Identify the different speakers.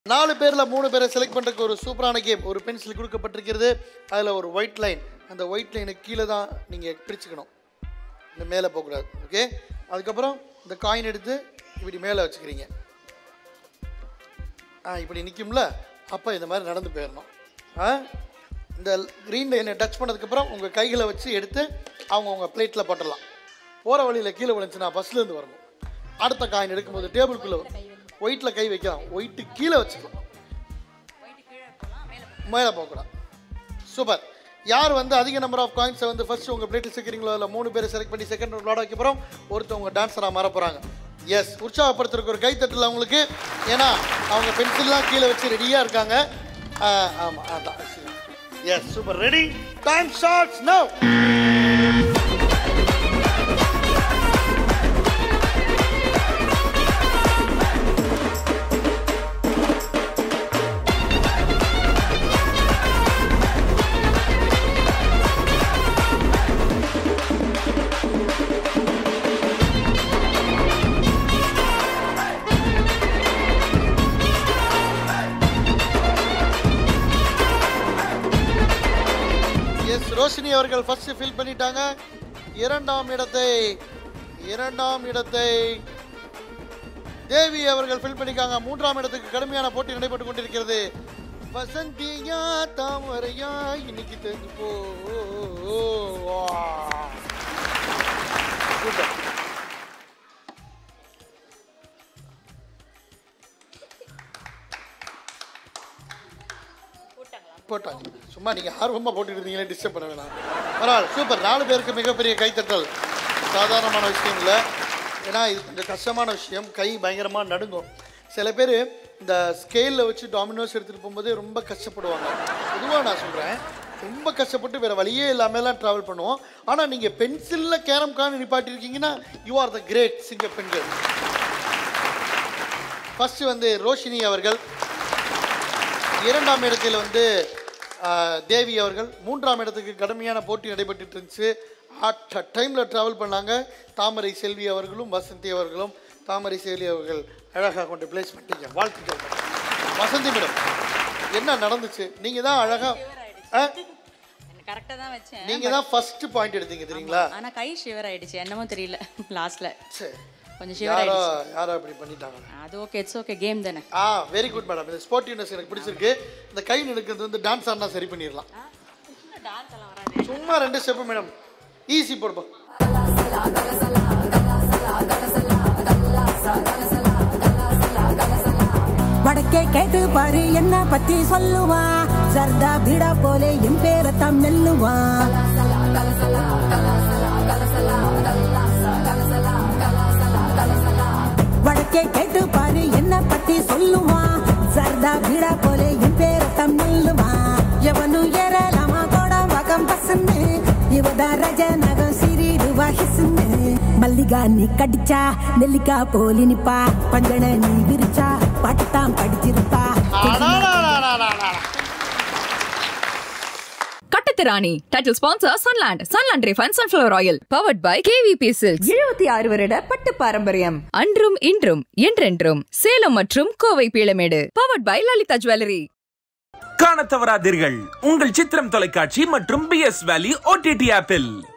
Speaker 1: நாலு பேரில் மூணு பேரை செலக்ட் பண்ணுறதுக்கு ஒரு சூப்பரான கேம் ஒரு பென்சில் கொடுக்கப்பட்டிருக்கிறது அதில் ஒரு ஒயிட் லைன் அந்த ஒயிட் லைனுக்கு கீழே தான் நீங்கள் பிரிச்சுக்கணும் இந்த மேலே போகக்கூடாது ஓகே அதுக்கப்புறம் இந்த காயின் எடுத்து இப்படி மேலே வச்சுக்கிறீங்க ஆ இப்படி நிற்கும்ல அப்போ இந்த மாதிரி நடந்து போயிடணும் ஆ இந்த க்ரீன் லைனை டச் பண்ணதுக்கப்புறம் உங்கள் கைகளை வச்சு எடுத்து அவங்க உங்கள் பிளேட்டில் போட்டுடலாம் போகிற வழியில் கீழே விழுந்துச்சுன்னா ஃபஸ்ட்லேருந்து வரணும் அடுத்த காயின் எடுக்கும்போது டேபிளுக்குள்ளே ஒயிட்டில் கை வைக்கலாம் ஒயிட்டு கீழே வச்சுக்கலாம் மேலே போகக்கூடாது சூப்பர் யார் வந்து அதிக நம்பர் ஆஃப் காயின்ஸை வந்து ஃபர்ஸ்ட் உங்கள் பிளேட்டில் சேர்க்குறீங்களோ அதில் மூணு பேரை செலக்ட் பண்ணி செகண்ட் விளாட வைக்க போகிறோம் ஒருத்தவங்க டான்ஸராக மாற போகிறாங்க எஸ் உற்சாகப்படுத்துறதுக்கு ஒரு கை தட்டல அவங்களுக்கு ஏன்னா அவங்க பென்சில்லாம் கீழே வச்சு ரெடியாக இருக்காங்க ஆமாம் அதான் yes super ready time starts now yes Roshini அவர்கள் ஃபர்ஸ்ட் ஃபில் பண்ணிட்டாங்க இரண்டாம் இடத்தை இரண்டாம் இடத்தை தேவி அவர்கள் ஃபில் பண்ணிக்காங்க மூன்றாம் இடத்துக்கு கடுமையான போட்டி நடைபெற்று கொண்டிருக்கிறது வசந்தியா தாமரையா இன்னைக்கு தெரிஞ்சு போ சூப்பர் போட்டாங்க சும்மா நீங்கள் ஆர்வமாக போட்டுட்டு இருந்தீங்களே டிஸ்டர்ப் பண்ண வேணாம் பரவாயில்ல சூப்பர் நாலு பேருக்கு மிகப்பெரிய கைத்தட்டல் சாதாரணமான விஷயம் இல்லை ஏன்னா இது கொஞ்சம் கஷ்டமான விஷயம் கை பயங்கரமாக நடுங்கும் சில பேர் இந்த ஸ்கேலில் வச்சு டாமினோஸ் எடுத்துகிட்டு போகும்போதே ரொம்ப கஷ்டப்படுவாங்க பொதுவாக நான் சொல்கிறேன் ரொம்ப கஷ்டப்பட்டு வேறு வழியே இல்லாமலாம் ட்ராவல் பண்ணுவோம் ஆனால் நீங்கள் பென்சிலில் கேரம் கான் நிப்பாட்டியிருக்கீங்கன்னா யூ ஆர் த கிரேட் சிங்க பெண்கள் ஃபஸ்ட்டு வந்து ரோஷினி அவர்கள் இரண்டாம் இடத்தில் வந்து ஆஹ், தேவி அவர்கள் மூன்றாம் இடத்துக்கு கடுமையான போட்டி நடைபெற்றுட்டு இருந்துச்சு அட் டைமில் ட்ராவல் பண்ணாங்க தாமரை செல்வி அவர்களும் வசந்தி அவர்களும் தாமரை செல்வி அவர்கள் அழகாக கொண்டு பிளேஸ் பண்ணிட்டீங்க வாழ்த்துக்கள் வசந்தி மேடம் என்ன நடந்துச்சு நீங்கள் தான் அழகாக
Speaker 2: கரெக்டாக தான் வச்சேன்
Speaker 1: நீங்கள் தான் ஃபஸ்ட்டு பாயிண்ட் எடுத்தீங்க தெரியுங்களா
Speaker 2: ஆனா கை ஷிவர் ஆயிடுச்சு என்னமோ தெரியல லாஸ்ட்ல
Speaker 1: சரி
Speaker 2: கொஞ்சம் ஷிவர்
Speaker 1: யாரோ
Speaker 2: ஆயிடுச்சு
Speaker 1: யாரோ அப்படி பண்ணிட்டாங்க
Speaker 2: அது ஓகே இட்ஸ் ஓகே கேம் தானே
Speaker 1: ஆ வெரி குட் மேடம் இந்த ஸ்போர்ட்டிவ்னஸ் எனக்கு பிடிச்சிருக்கு இந்த கை நினைக்கிறது வந்து டான்ஸ் ஆடினா சரி பண்ணிடலாம்
Speaker 2: டான்ஸ் எல்லாம் வராது
Speaker 1: சும்மா ரெண்டு ஸ்டெப்பு மேடம் ஈஸி போடுப்பா
Speaker 3: வடக்கே கேட்டு பாரு என்ன பத்தி சொல்லுவா சர்தா பீடா போலே என் பேரத்தான் மெல்லுவா வடக்கே கேட்டு பாரு என்ன பத்தி சொல்லுவா சர்தா பீடா போலே என் பேரத்தான் மெல்லுவா எவனு ஏறலாமா கோடா வகம் பசந்து இவதா ரஜ நகம் சிறிடுவா ஹிசுன்னு மல்லிகா நீ கடிச்சா நெல்லிக்கா போலி நிப்பா பஞ்சன நீ விரிச்சா பட்டாம் படிச்சிருப்பா
Speaker 4: கட்டத்திராணி title sponsor Sunland Sunland refine sunflower oil powered by KVP Silks
Speaker 5: எழுபத்தி ஆறு வருட பட்டு பாரம்பரியம்
Speaker 4: அன்றும் இன்றும் என்றென்றும் சேலம் மற்றும் கோவை பீளமேடு பவர்ட் பை லலிதா ஜுவல்லரி
Speaker 6: காணத் தவறாதீர்கள் உங்கள் சித்திரம் தொலைக்காட்சி மற்றும் பி எஸ் வேலி ஓடிடி ஆப்பில்